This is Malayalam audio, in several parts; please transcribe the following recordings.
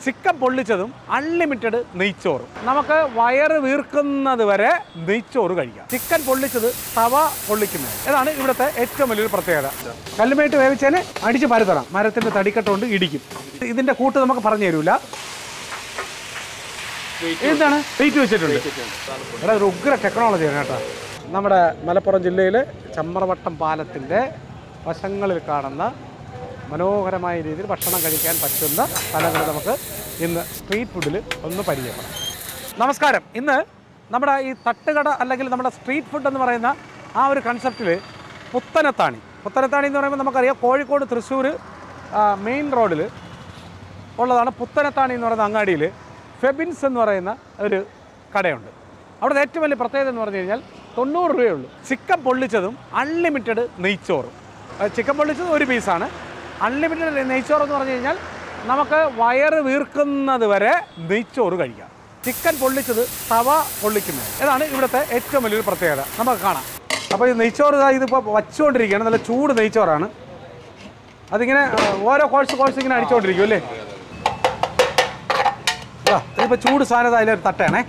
ചിക്കൻ പൊള്ളിച്ചതും അൺലിമിറ്റഡ് നെയ്ച്ചോറും നമുക്ക് വയറ് വീർക്കുന്നത് വരെ നെയ്ച്ചോറ് കഴിക്കാം ചിക്കൻ പൊള്ളിച്ചത് തവ പൊള്ളിക്കുന്നത് ഇതാണ് ഇവിടുത്തെ ഏറ്റവും വലിയൊരു പ്രത്യേകത കല്ലുമേട്ട് വേവിച്ചതിന് അടിച്ച് പരത്തണം മരത്തിന്റെ തടിക്കട്ട കൊണ്ട് ഇടിക്കും ഇതിന്റെ കൂട്ട് നമുക്ക് പറഞ്ഞു തരൂല എന്താണ് വെയിറ്റ് വെച്ചിട്ടുണ്ട് ഇവിടെ ഒരു ഉഗ്ര ടെക്നോളജിയാണ് കേട്ടോ നമ്മുടെ മലപ്പുറം ജില്ലയിലെ ചമ്രവട്ടം പാലത്തിൻ്റെ വശങ്ങളിൽ കാണുന്ന മനോഹരമായ രീതിയിൽ ഭക്ഷണം കഴിക്കാൻ പറ്റുന്ന സ്ഥലങ്ങൾ നമുക്ക് ഇന്ന് സ്ട്രീറ്റ് ഫുഡിൽ ഒന്ന് പരിചയപ്പെടാം നമസ്കാരം ഇന്ന് നമ്മുടെ ഈ തട്ടുകട അല്ലെങ്കിൽ നമ്മുടെ സ്ട്രീറ്റ് ഫുഡ് എന്ന് പറയുന്ന ആ ഒരു കൺസെപ്റ്റിൽ പുത്തനത്താണി പുത്തനത്താണി എന്ന് പറയുമ്പോൾ നമുക്കറിയാം കോഴിക്കോട് തൃശ്ശൂർ മെയിൻ റോഡിൽ ഉള്ളതാണ് പുത്തനത്താണി എന്ന് പറയുന്ന അങ്ങാടിയിൽ ഫെബിൻസ് എന്ന് പറയുന്ന ഒരു കടയുണ്ട് അവിടുത്തെ ഏറ്റവും വലിയ പ്രത്യേകത എന്ന് പറഞ്ഞു കഴിഞ്ഞാൽ തൊണ്ണൂറ് രൂപയേ ഉള്ളൂ ചിക്കൻ പൊള്ളിച്ചതും അൺലിമിറ്റഡ് നെയ്ച്ചോറും അത് ചിക്കൻ പൊള്ളിച്ചത് ഒരു പീസാണ് അൺലിമിറ്റഡ് നെയ്ച്ചോറ് എന്ന് പറഞ്ഞു കഴിഞ്ഞാൽ നമുക്ക് വയറ് വീർക്കുന്നത് വരെ നെയ്ച്ചോറ് കഴിക്കാം ചിക്കൻ പൊള്ളിച്ചത് തവ പൊള്ളിക്കുന്നത് ഇതാണ് ഇവിടുത്തെ ഏറ്റവും വലിയൊരു പ്രത്യേകത നമുക്ക് കാണാം അപ്പോൾ ഈ നെയ്ച്ചോറ് ഇതാ ഇതിപ്പോൾ വച്ചുകൊണ്ടിരിക്കുകയാണ് നല്ല ചൂട് നെയ്ച്ചോറാണ് അതിങ്ങനെ ആ, ഓരോ കോഴ്സ് കോഴ്സ് ഇങ്ങനെ അടിച്ചുകൊണ്ടിരിക്കും അല്ലേ ആ, ഇതിപ്പോ ചൂട് സാധനം അതിലൊരു തട്ടയാണേ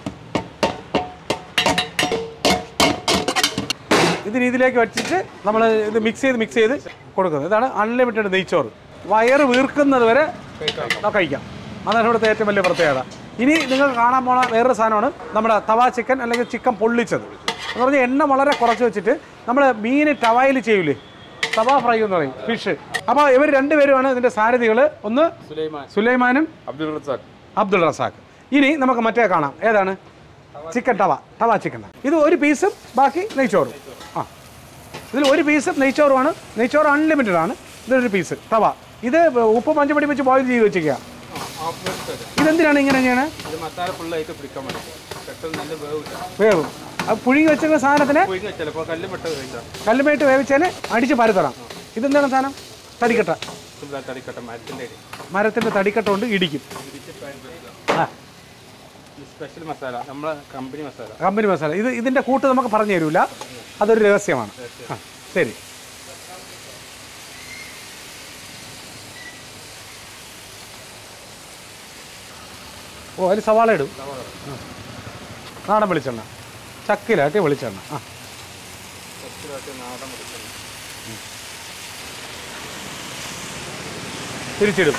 ഇത് രീതിയിലേക്ക് വെച്ചിട്ട് നമ്മൾ ഇത് മിക്സ് ചെയ്ത് മിക്സ് ചെയ്ത് കൊടുക്കുന്നത് ഇതാണ് അൺലിമിറ്റഡ് നെയ്ച്ചോറ് വയറ് വീർക്കുന്നത് വരെ ആ കഴിക്കാം അതാണ് ഇവിടുത്തെ ഏറ്റവും വലിയ പ്രത്യേകത ഇനി നിങ്ങൾ കാണാൻ പോണ വേറൊരു സാധനമാണ് നമ്മുടെ തവ ചിക്കൻ അല്ലെങ്കിൽ ചിക്കൻ പൊള്ളിച്ചത് എന്ന് പറഞ്ഞാൽ എണ്ണ വളരെ കുറച്ച് വെച്ചിട്ട് നമ്മൾ മീൻ ടവയിൽ ചെയ്യൂലേ തവ ഫ്രൈ എന്ന് പറയും ഫിഷ് അപ്പോൾ ഇവർ രണ്ടുപേരുമാണ് ഇതിൻ്റെ സാരഥികൾ ഒന്ന് സുലൈമാൻ സുലൈമാനും അബ്ദുൾ റസാഖ് അബ്ദുൾ റസാഖ് ഇനി നമുക്ക് മറ്റേ കാണാം ഏതാണ് ചിക്കൻ ടവ ടവ ചിക്കൻ ഇത് ഒരു പീസും ബാക്കി നെയ്ച്ചോറും ആ ഇതിൽ ഒരു പീസും നെയ്ച്ചോറുമാണ് നെയ്ച്ചോറ് അൺലിമിറ്റഡ് ആണ് ഇതൊരു പീസ് ടവ ഇത് ഉപ്പ് മഞ്ഞപ്പൊടി വെച്ച് ബോയിൽ ചെയ്ത് വെച്ചിരിക്കുക ഇതെന്തിനാണ് ഇങ്ങനെ ചെയ്യണേ ഇത് മസാല ഫുള്ളായിട്ട് പിടിക്കാൻ വേണ്ടി പെട്ടെന്ന് നല്ല വേവ് കിട്ടും വേവും അത് പുഴുങ്ങി വെച്ചിരിക്കുന്ന സാധനത്തിന് പുഴുങ്ങി ചിലപ്പോൾ കല്ല് പെട്ട കഴിച്ചാൽ കല്ലുമേട്ട് വേവിച്ചതിന് അടിച്ച് പരത്തണം ഇതെന്താണ് സാധനം തടിക്കട്ട തടിക്കട്ടെ മരത്തിൻ്റെ അടി മരത്തിൻ്റെ തടിക്കട്ട കൊണ്ട് ഇടിക്കും ആ സ്പെഷ്യൽ മസാല നമ്മളെ കമ്പനി മസാല കമ്പനി മസാല ഇത് ഇതിൻ്റെ കൂട്ട് നമുക്ക് പറഞ്ഞു തരൂല അതൊരു രഹസ്യമാണ് ആ ശരി ഓ അതിൽ സവാള ഇടും ആ. നാടൻ വെളിച്ചെണ്ണ ചക്കിലാട്ടി വെളിച്ചെണ്ണ ആ സ്പെഷ്യലായിട്ട് നാടൻ വെളിച്ചെണ്ണ. തിരിച്ചിടും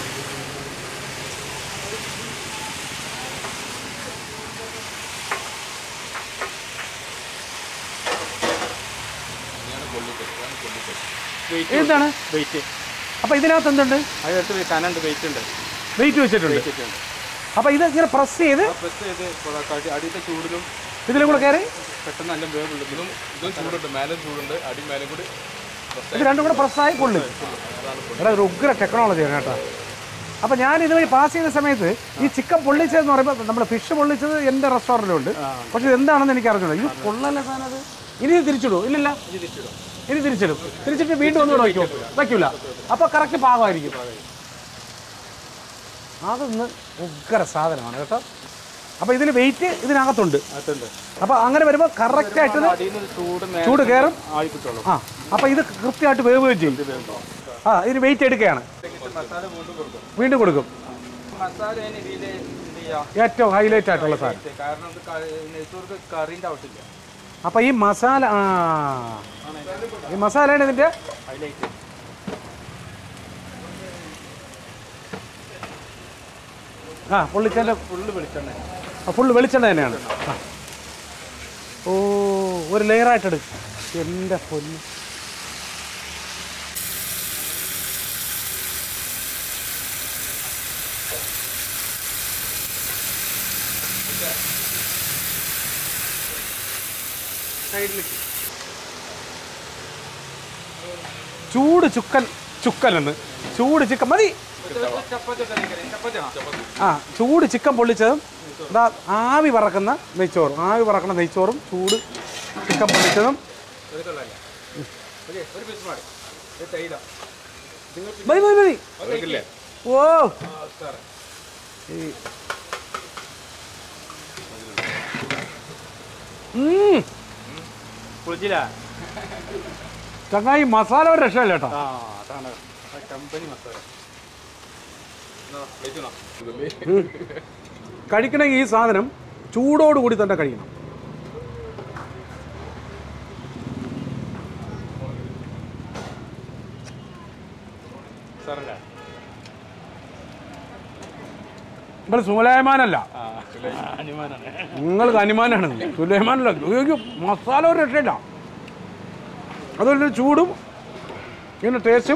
വെയിറ്റ് എന്താണ് വെയിറ്റ് അപ്പോൾ ഇതിനകത്ത് എന്തുണ്ട് അതിനകത്ത് കനണ്ട് വെയിറ്റ് ഉണ്ട് വെയിറ്റ് വെച്ചിട്ടുണ്ട് വെയിറ്റ് ഉണ്ട് അപ്പോൾ ഇത് ഇങ്ങനെ പ്രസ് ചെയ്ത് പ്രസ് ചെയ്ത് കൊടുക്കാം. അടിയത്തെ ചൂടിലും ഇതിലും കൂടെ കയറി പെട്ടെന്ന് നല്ല വേവുണ്ട് ഇതും ഇതും ചൂടുണ്ട് മേലെ ചൂടുണ്ട് അടി മേലെ കൂടി ഇത് രണ്ടും കൂടെ പ്രസ്സായി കൊള്ളും ഇവിടെ ഒരു ഉഗ്ര ടെക്നോളജിയാണ് കേട്ടോ അപ്പോൾ ഞാൻ ഇതുവഴി പാസ് ചെയ്ത സമയത്ത് ഈ ചിക്കൻ പൊള്ളിച്ചതെന്ന് പറയുമ്പോൾ നമ്മുടെ ഫിഷ് പൊള്ളിച്ചത് എൻ്റെ റെസ്റ്റോറൻറ്റിലുണ്ട് പക്ഷെ ഇത് എന്താണെന്ന് എനിക്ക് അറിഞ്ഞില്ല ഇത് കൊള്ളല്ല സാധനം അത് ഇനി ഇത് തിരിച്ചിടുമോ ഇല്ലില്ല ഇനി തിരിച്ചിടും തിരിച്ചിട്ട് വീണ്ടും ഒന്നുകൂടെ വയ്ക്കുമോ വയ്ക്കൂല അപ്പോൾ കറക്റ്റ് പാകമായിരിക്കും അതൊന്ന് ഉഗ്ര സാധനമാണ് കേട്ടോ അപ്പോൾ ഇതിൽ വെയിറ്റ് ഇതിനകത്തുണ്ട് അതുണ്ട് അപ്പോൾ അങ്ങനെ വരുമ്പോൾ കറക്റ്റായിട്ട് അടിയിൽ നിന്ന് ചൂട് മേലെ ചൂട് കയറും ആയി കിട്ടുള്ളൂ ആ അപ്പോൾ ഇത് കൃത്യമായിട്ട് വേവുകയും ചെയ്യും ആ ഇതിന് വെയിറ്റ് എടുക്കുകയാണ് മസാല വീണ്ടും കൊടുക്കും വീണ്ടും കൊടുക്കും മസാല ഇതിൽ എന്ത് ചെയ്യാം ഏറ്റവും ഹൈലൈറ്റ് ആയിട്ടുള്ള സാധനം കാരണം ഇത് ക- നെയ്ച്ചോർക്ക് കറിൻ്റെ ആവശ്യമില്ല അപ്പോൾ ഈ മസാല ആ ഈ മസാലയാണ് ഇതിൻ്റെ ഹൈലൈറ്റ് ആ പൊള്ളിച്ചതിൻ്റെ ഫുള്ള് വെളിച്ചെണ്ണ ഫുള്ള് വെളിച്ചെണ്ണ തന്നെയാണ് ആ ഓ ഒരു ലെയറായിട്ട് എടുക്കും എൻ്റെ പൊന്ന് സൈഡിലേക്ക് ചൂട് ചുക്കൻ ചുക്കലെന്ന് ചൂട് ചിക്കൻ മതി ചപ്പാത്തി ചപ്പാത്തി ആ ചൂട് ചിക്കൻ പൊള്ളിച്ചതും ഇതാ ആവി പറക്കുന്ന നെയ്ച്ചോറും ആവി പറക്കുന്ന നെയ്ച്ചോറും ചൂട് ചിക്കൻ പൊള്ളിച്ചതും ഒരു തൊള്ളല്ല ഒരു ഒരു പീസ് മാറി ഇത് തൈല മതി മതി മതി അതൊക്കെ ഓ സാറേ ഈ ഉം. കുളിച്ചില്ല ചങ്ങായി മസാല ഒരു രക്ഷയില്ല കേട്ടോ ആ അതാണ് കമ്പനി മസാല ഉം. കഴിക്കണമെങ്കിൽ ഈ സാധനം ചൂടോടുകൂടി തന്നെ കഴിക്കണം നിങ്ങൾ സുലൈമാനല്ല നിങ്ങൾ കനിമാനാണ് സുലൈമാനല്ല അയ്യോ, മസാല ഒരു രക്ഷയില്ല അതുപോലെ ചൂടും ഇങ്ങനെ ടേസ്റ്റും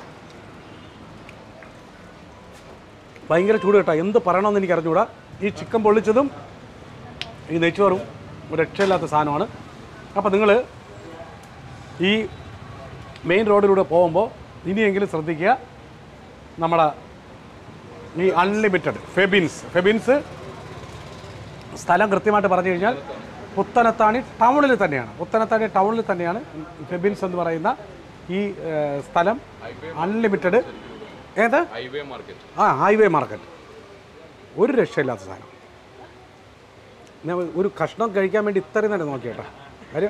ഭയങ്കര ചൂട് കേട്ടോ എന്ത് പറയണമെന്ന് എനിക്ക് അറിഞ്ഞുകൂടാ ഈ ചിക്കൻ പൊള്ളിച്ചതും ഈ നെയ്ച്ചോറും ഒരു രക്ഷയില്ലാത്ത സാധനമാണ് അപ്പോൾ നിങ്ങൾ ഈ മെയിൻ റോഡിലൂടെ പോകുമ്പോൾ ഇനിയെങ്കിലും ശ്രദ്ധിക്കുക നമ്മുടെ ഈ അൺലിമിറ്റഡ് ഫെബിൻസ് ഫെബിൻസ് സ്ഥലം കൃത്യമായിട്ട് പറഞ്ഞു കഴിഞ്ഞാൽ പുത്തനത്താണി ടൗണിൽ തന്നെയാണ് പുത്തനത്താണി ടൗണിൽ തന്നെയാണ് ഫെബിൻസ് എന്ന് പറയുന്ന ഈ ഏഹ്, സ്ഥലം അൺലിമിറ്റഡ് ഏത് ഹൈവേ മാർക്കറ്റ് ആ ഹൈവേ മാർക്കറ്റ് ഒരു രക്ഷയില്ലാത്ത സാധനം ഞാൻ ഒരു കഷ്ണം കഴിക്കാൻ വേണ്ടി ഇത്രയും തന്നെ നോക്കിയേട്ടാ കാര്യം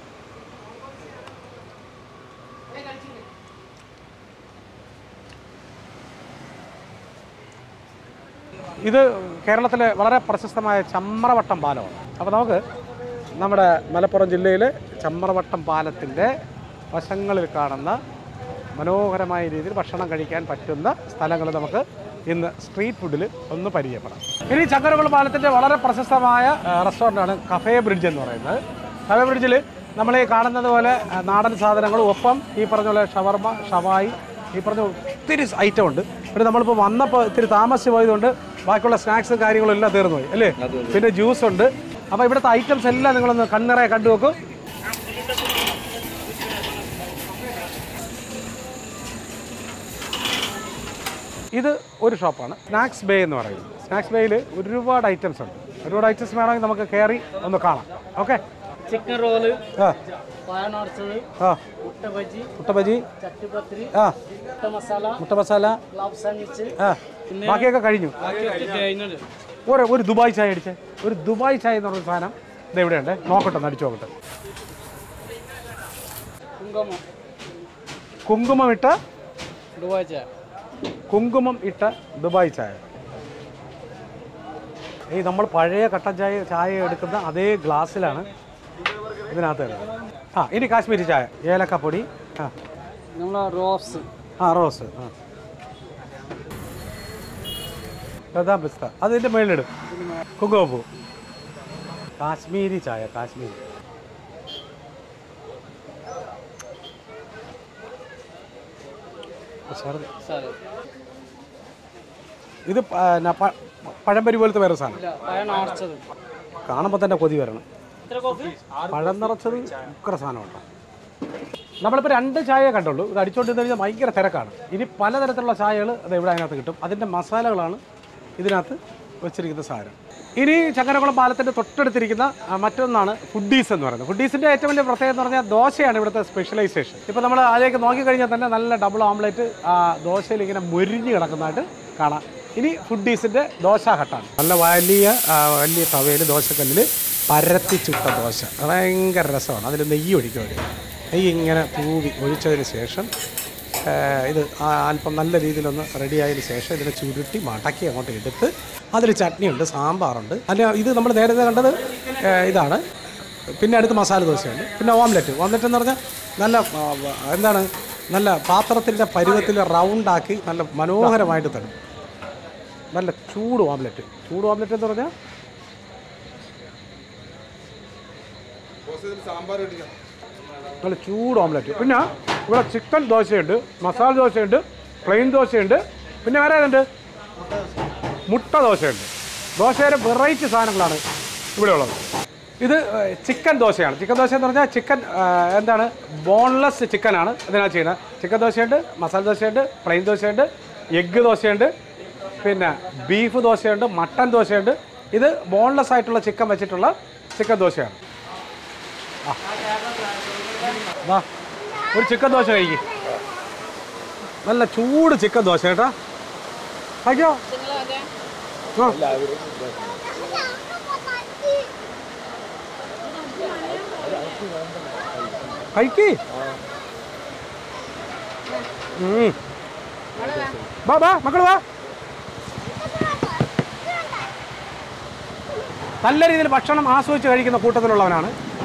ഇത് കേരളത്തിലെ വളരെ പ്രശസ്തമായ ചമ്രവട്ടം പാലമാണ് അപ്പോൾ നമുക്ക് നമ്മുടെ മലപ്പുറം ജില്ലയിലെ ചമ്രവട്ടം പാലത്തിൻ്റെ വശങ്ങളിൽ കാണുന്ന മനോഹരമായ രീതിയിൽ ഭക്ഷണം കഴിക്കാൻ പറ്റുന്ന സ്ഥലങ്ങൾ നമുക്ക് ഇന്ന് സ്ട്രീറ്റ് ഫുഡിൽ ഒന്ന് പരിചയപ്പെടാം ഇനി ചക്കരകുളം പാലത്തിൻ്റെ വളരെ പ്രശസ്തമായ റെസ്റ്റോറൻ്റാണ് കഫേ ബ്രിഡ്ജ് എന്ന് പറയുന്നത് കഫേ ബ്രിഡ്ജിൽ നമ്മൾ ഈ കാണുന്നത് പോലെ ആ, നാടൻ സാധനങ്ങളും ഒപ്പം ഈ പറഞ്ഞ പോലെ ഷവർമ ഷവായി ഈ പറഞ്ഞ ഒത്തിരി ഐറ്റം ഉണ്ട് പിന്നെ നമ്മളിപ്പോൾ വന്നപ്പോൾ ഇത്തിരി താമസിച്ച് പോയതുകൊണ്ട് ബാക്കിയുള്ള സ്നാക്സും കാര്യങ്ങളും എല്ലാം തീർന്നു പോയി അല്ലേ പിന്നെ ജ്യൂസ് ഉണ്ട് അപ്പോൾ ഇവിടുത്തെ ഐറ്റംസ് എല്ലാം നിങ്ങളൊന്ന് കണ്ണിറയെ കണ്ടു നോക്കും ഇത് ഒരു ഷോപ്പാണ് സ്നാക്സ് ബേ എന്ന് പറയുന്നത് സ്നാക്സ് ബേയിൽ ഒരുപാട് ഐറ്റംസ് ഉണ്ട് ഒരുപാട് ഐറ്റംസ് വേണമെങ്കിൽ നമുക്ക് കയറി ഒന്ന് കാണാം ഓക്കെ ಚಿಕನ್ ರೋಲ್ ആ ಪಾಯ ನೋಡ್ಸೋದು ആ ಮುಟ್ಟೆ ಬಜ್ಜಿ മുട്ട ബജി ಚಟ್ನಿ ಪತ್ರಿ ആ ಮುಟ್ಟೆ ಮಸಾಲ മുട്ട മസാല ಲಾಬ್ ಸ್ಯಾಂಡ್ವಿಚ್ ആ ബാക്കിയൊക്കെ കഴിഞ്ഞു ഒരു ഒരു ദുബായ് ചായ അടിച്ചേ ഒരു ദുബായ് ചായ എന്ന് പറഞ്ഞ സാധനം ഇത് എവിടെയുണ്ട് നോക്കട്ടെ ഒന്ന് അടിച്ചു നോക്കട്ടെ ಕುಂಗಮ കുങ്കുമം ഇട്ട ಡುವಾಜ കുങ്കുമം ഇട്ട ദുബായ് ചായ ഈ നമ്മൾ പഴയ കട്ടൻ ചായ ചായ എടുക്കുന്ന അതേ ഗ്ലാസ്സിലാണ് ഇതിനകത്ത് ഇടുന്നത്. ആ ഇനി കാശ്മീരി ചായ ഏലക്കപ്പൊടി ആ ನಮ್ಮ ರೋಫ್ಸ್ ആ റോസ് ആ ബദാം പിസ്ത അതിൻ്റെ മേളിലിടും കുങ്കുമപ്പൂ കാശ്മീരി ചായ കാശ്മീരി ഛർദി. ಸರ್ ഇത് പ- ന- പ- പഴംപരി പോലത്തെ വേറെ സാധനം ಇಲ್ಲ ಪಾಯ ನೋಡ್ಸೋದು കാണുമ്പോൾ തന്നെ കൊതി വരണം ಇದ್ರ ಕಾಫಿ പഴം നിറച്ചത് ഉക്കറ സാധനമുണ്ട് നമ്മളിപ്പോൾ രണ്ട് ചായ കണ്ടുള്ളൂ ഇത് അടിച്ചുകൊണ്ടിരുന്ന് കഴിഞ്ഞാൽ ഭയങ്കര തിരക്കാണ് ഇനി പലതരത്തിലുള്ള ചായകൾ അത് ഇവിടെ അതിനകത്ത് കിട്ടും അതിൻ്റെ മസാലകളാണ് ഇതിനകത്ത് വെച്ചിരിക്കുന്ന സാധനം ഇനി ചങ്ങരകുളം പാലത്തിൻ്റെ തൊട്ടടുത്തിരിക്കുന്ന ആ, മറ്റൊന്നാണ് ഫുഡീസ് എന്ന് പറയുന്നത് ഫുഡീസിൻ്റെ ഏറ്റവും വലിയ പ്രത്യേകത എന്ന് പറഞ്ഞാൽ ദോശയാണ് ഇവിടുത്തെ സ്പെഷ്യലൈസേഷൻ ഇപ്പോൾ നമ്മൾ അതിലേക്ക് നോക്കിക്കഴിഞ്ഞാൽ തന്നെ നല്ല ഡബിൾ ഓംലെറ്റ് ആ ദോശയിൽ ഇങ്ങനെ മൊരിഞ്ഞ് കിടക്കുന്നതായിട്ട് കാണാം ഇനി ഫുഡീസിൻ്റെ ദോശ ഹട്ടാണ് നല്ല വലിയ ആ, വലിയ തവയിൽ ദോശക്കല്ലിൽ പരത്തി ചുട്ട ദോശ ഭയങ്കര രസമാണ് അതിൽ നെയ്യ് ഒഴിക്കും അവർ നെയ്യ് ഇങ്ങനെ തൂവി ഒഴിച്ചതിന് ശേഷം ആ, ഇത് ആ അല്പം നല്ല രീതിയിലൊന്ന് റെഡി ആയതിന് ശേഷം ഇതിനെ ചുരുട്ടി മടക്കി അങ്ങോട്ട് എടുത്ത് അതിൽ ചട്നിയുണ്ട് സാമ്പാറുണ്ട് അല്ല ഇത് നമ്മൾ നേരത്തെ കണ്ടത് ആ, ഇതാണ് പിന്നെ അടുത്ത് മസാല ദോശയുണ്ട് പിന്നെ ഓംലെറ്റ് ഓംലെറ്റ് എന്ന് പറഞ്ഞാൽ നല്ല ആ, വ- എന്താണ് നല്ല പാത്രത്തിൻ്റെ പരുവത്തിൽ റൗണ്ടാക്കി നല്ല മനോഹരമായിട്ട് തരും നല്ല ചൂട് ഓംലെറ്റ് ചൂട് ഓംലെറ്റ് എന്ന് പറഞ്ഞാൽ സാമ്പാർ ഇടിക്കാം നല്ല ചൂട് ഓംലെറ്റ് പിന്നെ ഇവിടെ ചിക്കൻ ദോശയുണ്ട് മസാല ദോശയുണ്ട് പ്ലെയിൻ ദോശയുണ്ട് പിന്നെ വേറെ ഏതുണ്ട് മുട്ട ദോശയുണ്ട് ദോശയുടെ വെറൈറ്റി സാധനങ്ങളാണ് ഇവിടെ ഉള്ളത് ഇത് ഏഹ്, ചിക്കൻ ദോശയാണ് ചിക്കൻ ദോശ എന്ന് പറഞ്ഞാൽ ചിക്കൻ ഏഹ്, എന്താണ് ബോൺലെസ് ചിക്കനാണ് ഇതിനകത്ത് ചെയ്യുന്നത് ചിക്കൻ ദോശയുണ്ട് മസാല ദോശയുണ്ട് പ്ലെയിൻ ദോശയുണ്ട് എഗ്ഗ് ദോശയുണ്ട് പിന്നെ ബീഫ് ദോശയുണ്ട് മട്ടൻ ദോശയുണ്ട് ഇത് ബോൺലെസ് ആയിട്ടുള്ള ചിക്കൻ വെച്ചിട്ടുള്ള ചിക്കൻ ദോശയാണ് വാ ഒരു ചിക്കൻ ദോശ കഴിക്കും നല്ല ചൂട് ചിക്കൻ ദോശ കേട്ടാ കഴിക്കോ ആ. കഴിക്ക് ഉം. വാ വാ മക്കൾ വാ നല്ല രീതിയിൽ ഭക്ഷണം ആസ്വദിച്ച് കഴിക്കുന്ന കൂട്ടത്തിലുള്ളവനാണ്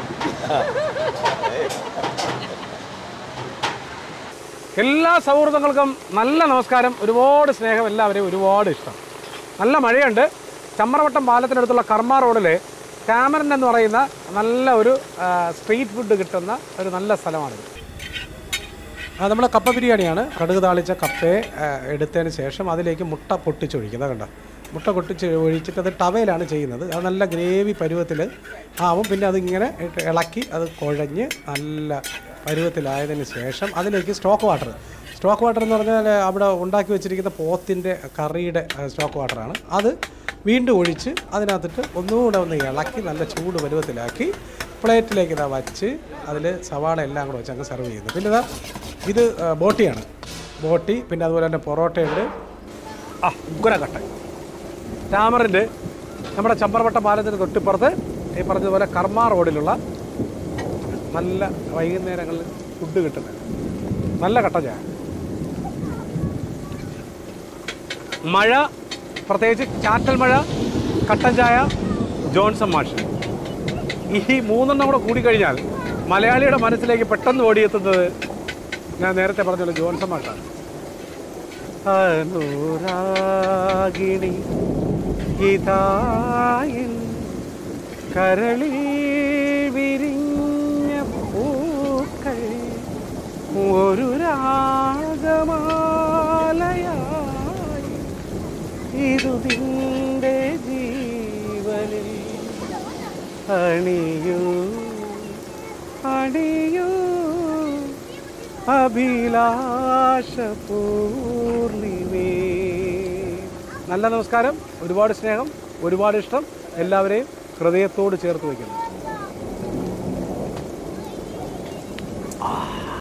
എല്ലാ സൗഹൃദങ്ങൾക്കും നല്ല നമസ്കാരം ഒരുപാട് സ്നേഹം എല്ലാവരെയും ഒരുപാട് ഇഷ്ടം നല്ല മഴയുണ്ട് ചമ്മറവട്ടം പാലത്തിനടുത്തുള്ള കർമ്മ റോഡിൽ കാമറൻ എന്ന് പറയുന്ന നല്ല ഒരു ആ, സ്ട്രീറ്റ് ഫുഡ് കിട്ടുന്ന ഒരു നല്ല സ്ഥലമാണിത് ആ നമ്മുടെ കപ്പ ബിരിയാണിയാണ് കടുക് താളിച്ച കപ്പയെ ആ, എടുത്തതിന് ശേഷം അതിലേക്ക് മുട്ട പൊട്ടിച്ചൊഴിക്കുന്നത് കണ്ടോ മുട്ട പൊട്ടിച്ച് ഒഴിച്ചിട്ട് അത് ടവയിലാണ് ചെയ്യുന്നത് അത് നല്ല ഗ്രേവി പരുവത്തിൽ ആവും പിന്നെ അതിങ്ങനെ ഇട്ട് ഇളക്കി അത് കുഴഞ്ഞ് നല്ല പരുവത്തിലായതിന് ശേഷം അതിലേക്ക് സ്റ്റോക്ക് വാട്ടർ സ്റ്റോക്ക് വാട്ടർ എന്ന് പറഞ്ഞാൽ അവിടെ ഉണ്ടാക്കി വെച്ചിരിക്കുന്ന പോത്തിൻ്റെ കറിയുടെ ആ, സ്റ്റോക്ക് വാട്ടറാണ് അത് വീണ്ടും ഒഴിച്ച് അതിനകത്തിട്ട് ഒന്നുകൂടെ ഒന്ന് ഇളക്കി നല്ല ചൂട് പരുവത്തിലാക്കി പ്ലേറ്റിലേക്ക് ഇതാ വച്ച് അതിൽ സവാള എല്ലാം കൂടെ വെച്ച് അങ്ങ് സെർവ് ചെയ്യുന്നു പിന്നെ ഇതാ ഇത് ആ, ബോട്ടിയാണ് ബോട്ടി പിന്നെ അതുപോലെ തന്നെ പൊറോട്ടയുണ്ട് ആ ഉഗ്രകട്ടൻ ടാമറിൻ്റെ നമ്മുടെ ചമ്പറവട്ട പാലത്തിന് തൊട്ടിപ്പുറത്ത് ഈ പറഞ്ഞതുപോലെ കർമ്മ റോഡിലുള്ള നല്ല വൈകുന്നേരങ്ങളിൽ ഫുഡ് കിട്ടുന്നത് നല്ല കട്ട ചായ മഴ പ്രത്യേകിച്ച് ചാറ്റൽ മഴ കട്ടൻ ചായ ജോൺസൺ മാഷ് ഈ മൂന്നെണ്ണം കൂടെ കൂടിക്കഴിഞ്ഞാൽ മലയാളിയുടെ മനസ്സിലേക്ക് പെട്ടെന്ന് ഓടിയെത്തുന്നത് ഞാൻ നേരത്തെ പറഞ്ഞല്ലോ ജോൺസൺ മാഷാണ് അനുരാഗിണി ഇതായൻ കരളിൽ വിരിഞ്ഞ പൂക്കൾ ഒരു രാഗമാലയായി ഇതു നിന്റെ ജീവനിൽ അണിയൂ അണിയൂ അഭിലാഷ പൂർണിമേ നല്ല നമസ്കാരം ഒരുപാട് സ്നേഹം ഒരുപാട് ഇഷ്ടം എല്ലാവരെയും ഹൃദയത്തോട് ചേർത്ത് വയ്ക്കുന്നു ആ